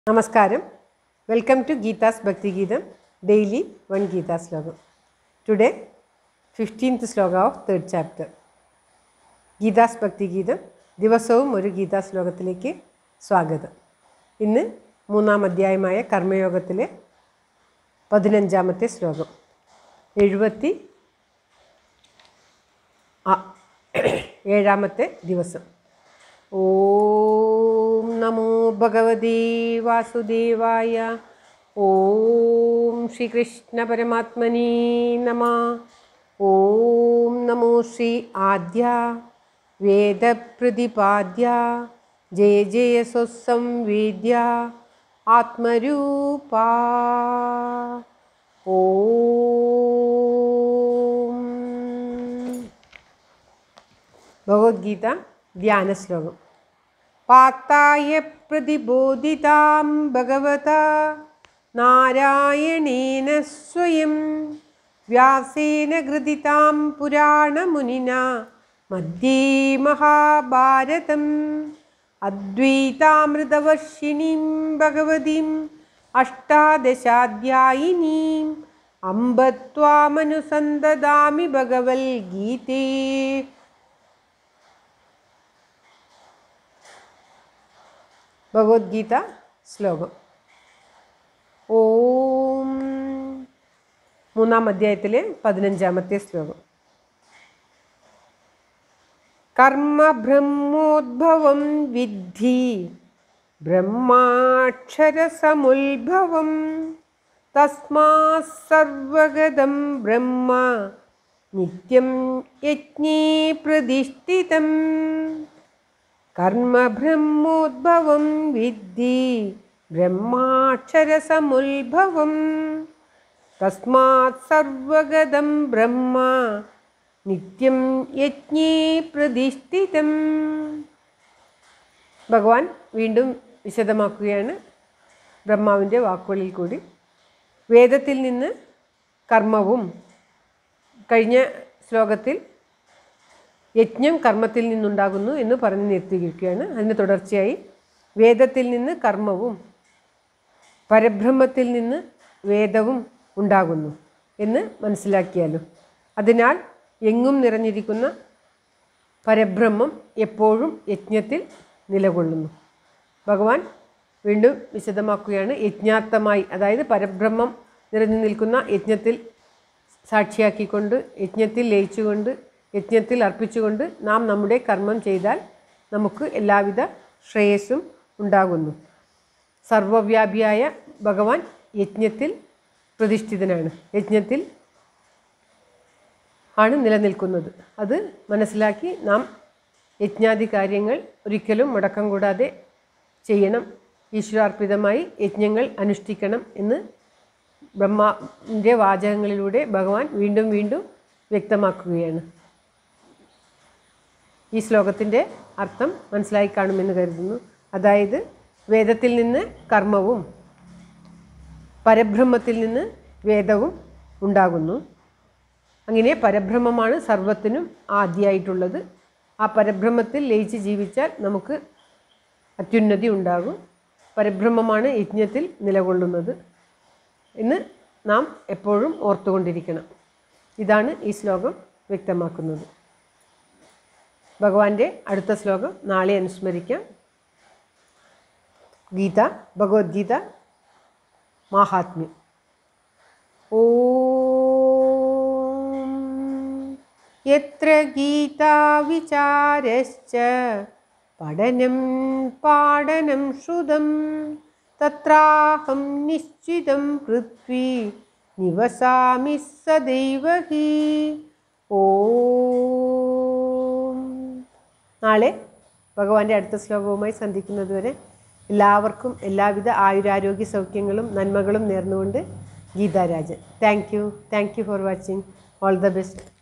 നമസ്കാരം welcome to Geetha's Bhakthigeetham daily one Gita shlokam today fifteenth shloka of third chapter Geetha's Bhakthigeetham ദിവസവും ഒരു ഗീതാ ശ്ലോകത്തിലേക്ക് സ്വാഗതം ഇന്ന് മൂന്നാം അധ്യായമായ കർമ്മയോഗത്തിലെ പതിനഞ്ചാമത്തെ ശ്ലോകം എഴുപത്തി ആ- ഏഴാമത്തെ ദിവസം ഓം നമോ ഭഗവതേ വാസുദേവായ ഓം ശ്രീകൃഷ്ണ പരമാത്മനേ നമ ഓം നമോ ശ്രീ ആദ്യ വേദപ്രതിപാദ്യ ജയ ജയ സ്വസംവേദ്യ ആത്മരൂപാ ഓം ഭഗവത്ഗീത ധ്യാനശ്ലോകം പാത്തായ പ്രതിബോധിതാം ഭഗവത നാരായണേന സ്വയം വ്യാസേന ഘൃതിതാം പുരാണമുനിന മധ്യേ മഹാഭാരതം അദ്വൈതാമൃതവർഷിണീം ഭഗവതീം അഷ്ടാദശാധ്യായിനീം അമ്പത്വാമനുസന്തദാമി ഭഗവത്ഗീതേ ഭഗവത്ഗീത ശ്ലോകം ഓം മൂന്നാം അധ്യായത്തിലെ പതിനഞ്ചാമത്തെ ശ്ലോകം കർമ്മബ്രഹ്മോദ്ഭവം വിദ്ധി ബ്രഹ്മാക്ഷരസമുത്ഭവം തസ്മാ സർവഗതം ബ്രഹ്മ നിത്യം യജ്ഞേ പ്രതിഷ്ഠിതം കർമ്മബ്രഹ്മോദ്ഭവം വിദ്ധി ബ്രഹ്മാക്ഷരസമുത്ഭവം തസ്മാത് സർവഗതം ബ്രഹ്മ നിത്യം യജ്ഞേ പ്രതിഷ്ഠിതം ഭഗവാൻ വീണ്ടും വിശദമാക്കുകയാണ് ബ്രഹ്മാവിൻ്റെ വാക്കുകളിൽ കൂടി വേദത്തിൽ നിന്ന് കർമ്മവും കഴിഞ്ഞ ശ്ലോകത്തിൽ യജ്ഞം കർമ്മത്തിൽ നിന്നുണ്ടാകുന്നു എന്ന് പറഞ്ഞു നിർത്തിയിരിക്കുകയാണ് അതിന് തുടർച്ചയായി വേദത്തിൽ നിന്ന് കർമ്മവും പരബ്രഹ്മത്തിൽ നിന്ന് വേദവും ഉണ്ടാകുന്നു എന്ന് മനസ്സിലാക്കിയാലും അതിനാൽ എങ്ങും നിറഞ്ഞിരിക്കുന്ന പരബ്രഹ്മം എപ്പോഴും യജ്ഞത്തിൽ നിലകൊള്ളുന്നു ഭഗവാൻ വീണ്ടും വിശദമാക്കുകയാണ് യജ്ഞാർത്ഥമായി അതായത് പരബ്രഹ്മം നിറഞ്ഞു നിൽക്കുന്ന യജ്ഞത്തിൽ സാക്ഷിയാക്കിക്കൊണ്ട് യജ്ഞത്തിൽ ലയിച്ചുകൊണ്ട് യജ്ഞത്തിൽ അർപ്പിച്ചുകൊണ്ട് നാം നമ്മുടെ കർമ്മം ചെയ്താൽ നമുക്ക് എല്ലാവിധ ശ്രേയസ്സും ഉണ്ടാകുന്നു സർവവ്യാപിയായ ഭഗവാൻ യജ്ഞത്തിൽ പ്രതിഷ്ഠിതനാണ് യജ്ഞത്തിൽ ആണ് നിലനിൽക്കുന്നത് അത് മനസ്സിലാക്കി നാം യജ്ഞാദി കാര്യങ്ങൾ ഒരിക്കലും മുടക്കം കൂടാതെ ചെയ്യണം ഈശ്വരാർപ്പിതമായി യജ്ഞങ്ങൾ അനുഷ്ഠിക്കണം എന്ന് ബ്രഹ്മാവിൻ്റെ വാചകങ്ങളിലൂടെ ഭഗവാൻ വീണ്ടും വീണ്ടും വ്യക്തമാക്കുകയാണ് ഈ ശ്ലോകത്തിൻ്റെ അർത്ഥം മനസ്സിലായി കാണുമെന്ന് കരുതുന്നു അതായത് വേദത്തിൽ നിന്ന് കർമ്മവും പരബ്രഹ്മത്തിൽ നിന്ന് വേദവും ഉണ്ടാകുന്നു അങ്ങനെ പരബ്രഹ്മമാണ് സർവത്തിനും ആദ്യമായിട്ടുള്ളത് ആ പരബ്രഹ്മത്തിൽ ലയിച്ച് ജീവിച്ചാൽ നമുക്ക് അത്യുന്നതി ഉണ്ടാകും പരബ്രഹ്മമാണ് യജ്ഞത്തിൽ നിലകൊള്ളുന്നത് എന്ന് നാം എപ്പോഴും ഓർത്തുകൊണ്ടിരിക്കണം ഇതാണ് ഈ ശ്ലോകം വ്യക്തമാക്കുന്നത് ഭഗവാന്റെ അടുത്ത ശ്ലോകം നാളെ അനുസ്മരിക്കാം ഗീത ഭഗവത്ഗീത മാഹാത്മ്യം ഓം യത്ര ഗീതാ വിചാരശ്ച പഠനം പാഠനം ശ്രുതം തത്രാഹം നിശ്ചിതം പൃഥ്വി നിവസാമി സദൈവ ഹി ഓം നാളെ ഭഗവാന്റെ അടുത്ത ശ്ലോകവുമായി സന്ധിക്കുന്നതുവരെ എല്ലാവർക്കും എല്ലാവിധ ആയുരാരോഗ്യ സൗഖ്യങ്ങളും നന്മകളും നേർന്നുകൊണ്ട് Geetharajan thank you thank you for watching all the best